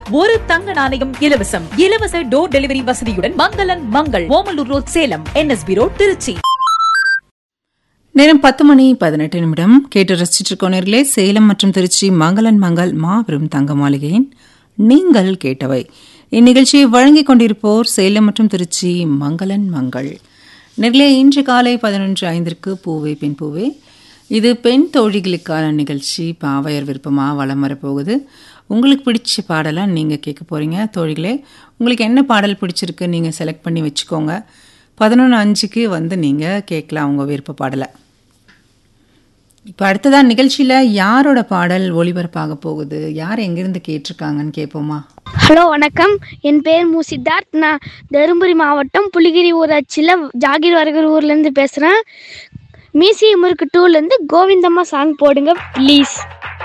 ஒரு தங்க நாணயம் இலவசம் இலவச டோர் டெலிவரி வசதியுடன் Mangalan Mangal Omalur road Salem NSP road Trichy நேரம் பத்து மணி பதினெட்டு நிமிடம் கேட்டு ரசிச்சிட்டு இருக்கோம் நேர்களே சேலம் மற்றும் திருச்சி மங்களன் மங்கள் மாபெரும் தங்க மாளிகையின் நீங்கள் கேட்டவை இந்நிகழ்ச்சியை வழங்கிக் கொண்டிருப்போர் சேலம் மற்றும் திருச்சி மங்களன் மங்கள் நேர்களே இன்று காலை பதினொன்று ஐந்திற்கு பூவே பெண் பூவே இது பெண் தோழிகளுக்கான நிகழ்ச்சி பாவையர் விருப்பமாக வலம் வரப்போகுது உங்களுக்கு பிடிச்ச பாடலாம் நீங்கள் கேட்க போகிறீங்க தோழிகளே உங்களுக்கு என்ன பாடல் பிடிச்சிருக்கு நீங்கள் செலக்ட் பண்ணி வச்சுக்கோங்க பதினொன்று அஞ்சுக்கு வந்து நீங்கள் கேட்கலாம் உங்கள் விருப்ப பாடலை இப்போ அடுத்ததான் நிகழ்ச்சியில் யாரோட பாடல் ஒளிபரப்பாக போகுது யார் எங்கேருந்து கேட்டிருக்காங்கன்னு கேட்போமா ஹலோ வணக்கம் என் பேர் மு சித்தார்த் நான் தருமபுரி மாவட்டம் புலிகிரி ஊராட்சியில் ஜாகிர் வரகர் ஊர்லேருந்து பேசுகிறேன் மீசி முறுக்கு டூலேருந்து கோவிந்தம்மா சாங் போடுங்க ப்ளீஸ்